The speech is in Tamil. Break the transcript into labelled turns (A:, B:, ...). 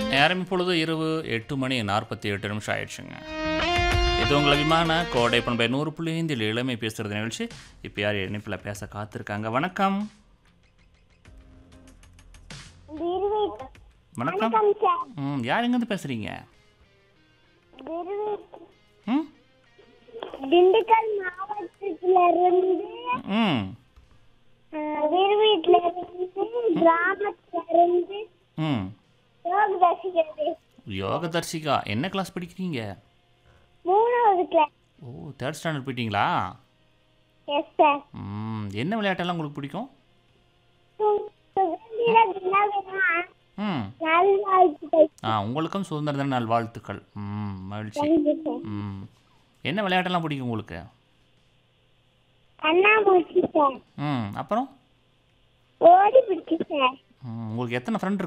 A: நேரம் இப்பொழுது இரவு எட்டு மணி நாற்பத்தி எட்டு நிமிஷம் ஆயிடுச்சுங்க இது உங்கள் அபிமான கோடை பண்பை நூறு புள்ளி ஐந்தில் இளமை பேசுகிறது நிகழ்ச்சி இப்போ யார் இணைப்பில் பேச காத்திருக்காங்க வணக்கம்
B: திருவீட்
A: வணக்கம்
B: வணக்கம் சார்
A: ம் யார் எங்கேருந்து பேசுகிறீங்க
B: திருவீட்
A: ம்
B: திண்டுக்கல் மாவட்டத்துல இருந்து
A: ம்
B: திருவீட்ல இருந்து கிராமத்துல இருந்து
A: ம்
B: யோக தரிசிக்கிறது
A: யோகதர்ஷிகா என்ன கிளாஸ் படிக்கிறீங்க
B: மூணாவது கிளாஸ்
A: ஓ தேர்ட் ஸ்டாண்டர்ட் போயிட்டீங்களா
B: எஸ் சார்
A: ம் என்ன விளையாட்டெல்லாம் உங்களுக்கு பிடிக்கும்
B: சுதந்திர தின விழா
A: ம்
B: நல்வாழ்த்துக்கள்
A: ஆ உங்களுக்கும் சுதந்திர தின நாள் வாழ்த்துக்கள் ம் மகிழ்ச்சி
B: நன்றி சார்
A: ம் என்ன விளையாட்டெல்லாம் பிடிக்கும் உங்களுக்கு
B: கண்ணாமூச்சி சார்
A: ம் அப்புறம்
B: ஓடி பிடிச்சி சார்
A: ம், உங்களுக்கு எத்தனை ஃப்ரெண்ட்